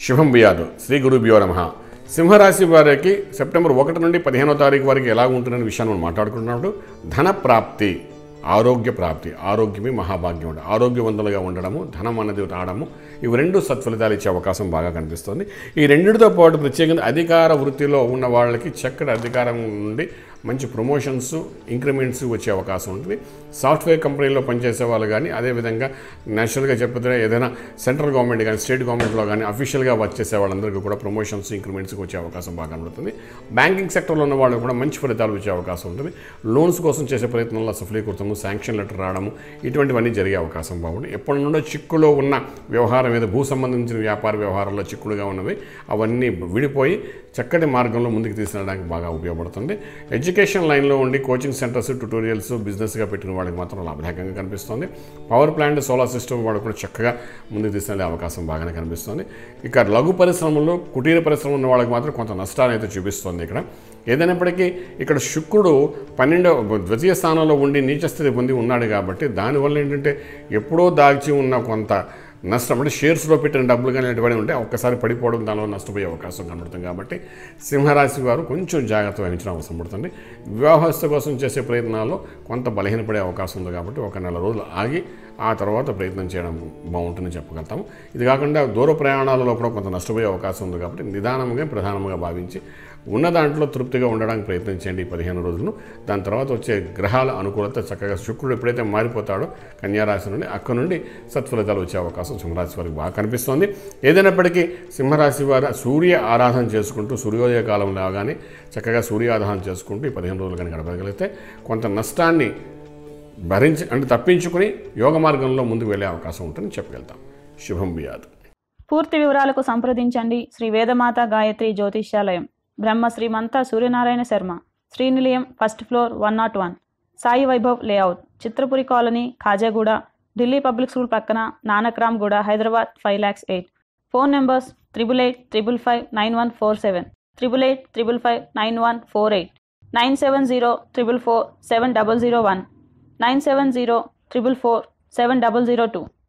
శుభం బియాదు శ్రీ గురుభ్యో నమ సింహరాశి వారికి సెప్టెంబర్ ఒకటి నుండి పదిహేనో తారీఖు వరకు ఎలా ఉంటుందనే విషయాన్ని మనం మాట్లాడుకుంటున్నప్పుడు ధన ప్రాప్తి ఆరోగ్య ప్రాప్తి ఆరోగ్యమే మహాభాగ్యం ఉంటుంది ఆరోగ్యవంతులుగా ఉండడము ధనం అన్నది రావడము ఇవి రెండు సత్ఫలితాలు ఇచ్చే అవకాశం బాగా కనిపిస్తుంది ఈ రెండింటితో పాటు ప్రత్యేకంగా అధికార వృత్తిలో ఉన్న వాళ్ళకి చక్కటి అధికారం నుండి మంచి ప్రమోషన్స్ ఇంక్రిమెంట్స్ వచ్చే అవకాశం ఉంటుంది సాఫ్ట్వేర్ కంపెనీలో పనిచేసే వాళ్ళు కానీ అదేవిధంగా నేషనల్గా చెప్పితే ఏదైనా సెంట్రల్ గవర్నమెంట్ కానీ స్టేట్ గవర్నమెంట్లో కానీ అఫీషియల్గా వర్క్ చేసే వాళ్ళందరికీ కూడా ప్రమోషన్స్ ఇంక్రిమెంట్స్కి వచ్చే అవకాశం బాగా కనబడుతుంది బ్యాంకింగ్ సెక్టర్లో ఉన్న వాళ్ళు కూడా మంచి ఫలితాలు వచ్చే అవకాశం ఉంటుంది లోన్స్ కోసం చేసే ప్రయత్నంలో సఫలీకృతము శాంక్షన్ లెటర్ రావడము ఇటువంటివన్నీ జరిగే అవకాశం బాగుంది ఎప్పటి నుండో చిక్కులో ఉన్న వ్యవహారం మీద భూ సంబంధించిన వ్యాపార వ్యవహారాల్లో చిక్కులుగా ఉన్నవి అవన్నీ విడిపోయి చక్కటి మార్గంలో ముందుకు తీసుకెళ్ళడానికి బాగా ఉపయోగపడుతుంది ఎడ్యుకేషన్ లైన్లో ఉండి కోచింగ్ సెంటర్స్ ట్యూటోరియల్స్ బిజినెస్గా పెట్టిన వాళ్ళకి మాత్రం లాభదాయకంగా కనిపిస్తుంది పవర్ ప్లాంట్ సోలార్ సిస్టమ్ వాళ్ళు కూడా చక్కగా ముందుకు తీసుకెళ్లే అవకాశం బాగానే కనిపిస్తుంది ఇక లఘు పరిశ్రమలు కుటీర పరిశ్రమ ఉన్న వాళ్ళకి మాత్రం కొంత నష్టాన్ని అయితే చూపిస్తుంది ఇక్కడ ఏదైనప్పటికీ ఇక్కడ శుక్రుడు పన్నెండవ ద్వితీయ స్థానంలో ఉండి నీచ స్థితి పొంది ఉన్నాడు కాబట్టి దానివల్ల ఏంటంటే ఎప్పుడో దాల్చి ఉన్న కొంత నష్టం అంటే షేర్స్లో పెట్టిన డబ్బులు కానీ ఇటువంటి ఉంటే ఒక్కసారి పడిపోవడం దానిలో నష్టపోయే అవకాశం కనబడుతుంది కాబట్టి సింహరాశి వారు కొంచెం జాగ్రత్త వహించడం అవసరం పడుతుంది వివాహస్థ కోసం చేసే ప్రయత్నాల్లో కొంత బలహీనపడే అవకాశం ఉంది కాబట్టి ఒక నెల రోజులు ఆగి ఆ తర్వాత ప్రయత్నం చేయడం బాగుంటుందని చెప్పగలుగుతాము ఇది కాకుండా దూర ప్రయాణాలలో కూడా కొంత నష్టపోయే అవకాశం ఉంది కాబట్టి నిదానంగా ప్రధానంగా భావించి ఉన్న దాంట్లో తృప్తిగా ఉండడానికి ప్రయత్నించండి ఈ పదిహేను రోజులను దాని తర్వాత వచ్చే గ్రహాల అనుకూలత చక్కగా శుక్రుడు ఎప్పుడైతే మారిపోతాడో కన్యారాశి నుండి అక్కడ నుండి సత్ఫలితాలు వచ్చే అవకాశం సింహరాశి వారికి బాగా కనిపిస్తోంది ఏదైనప్పటికీ సింహరాశి వారు సూర్య ఆరాధన చేసుకుంటూ సూర్యోదయ కాలం లాగానే చక్కగా సూర్య ఆరాధన చేసుకుంటూ ఈ పదిహేను రోజులు కానీ గడపగలిగితే కొంత నష్టాన్ని భరించి అంటే తప్పించుకుని యోగ మార్గంలో ముందుకు వెళ్ళే అవకాశం ఉంటుందని చెప్పగలుగుతాం శుభం బియాదు పూర్తి వివరాలకు సంప్రదించండి Shri Vedamata Gayatri Jyotishyalayam Brahma Srimantha Suryanarayana Sharma Srinilayam first floor one nought one Sai Vaibhav layout Chitrapuri colony Khajaguda Delhi public school పక్కన Nanakramguda Hyderabad five lakhs eight phone numbers triple eight triple five nine one four seven triple eight triple five nine one four eight nine seven zero triple four seven double zero one nine seven zero triple four seven double zero two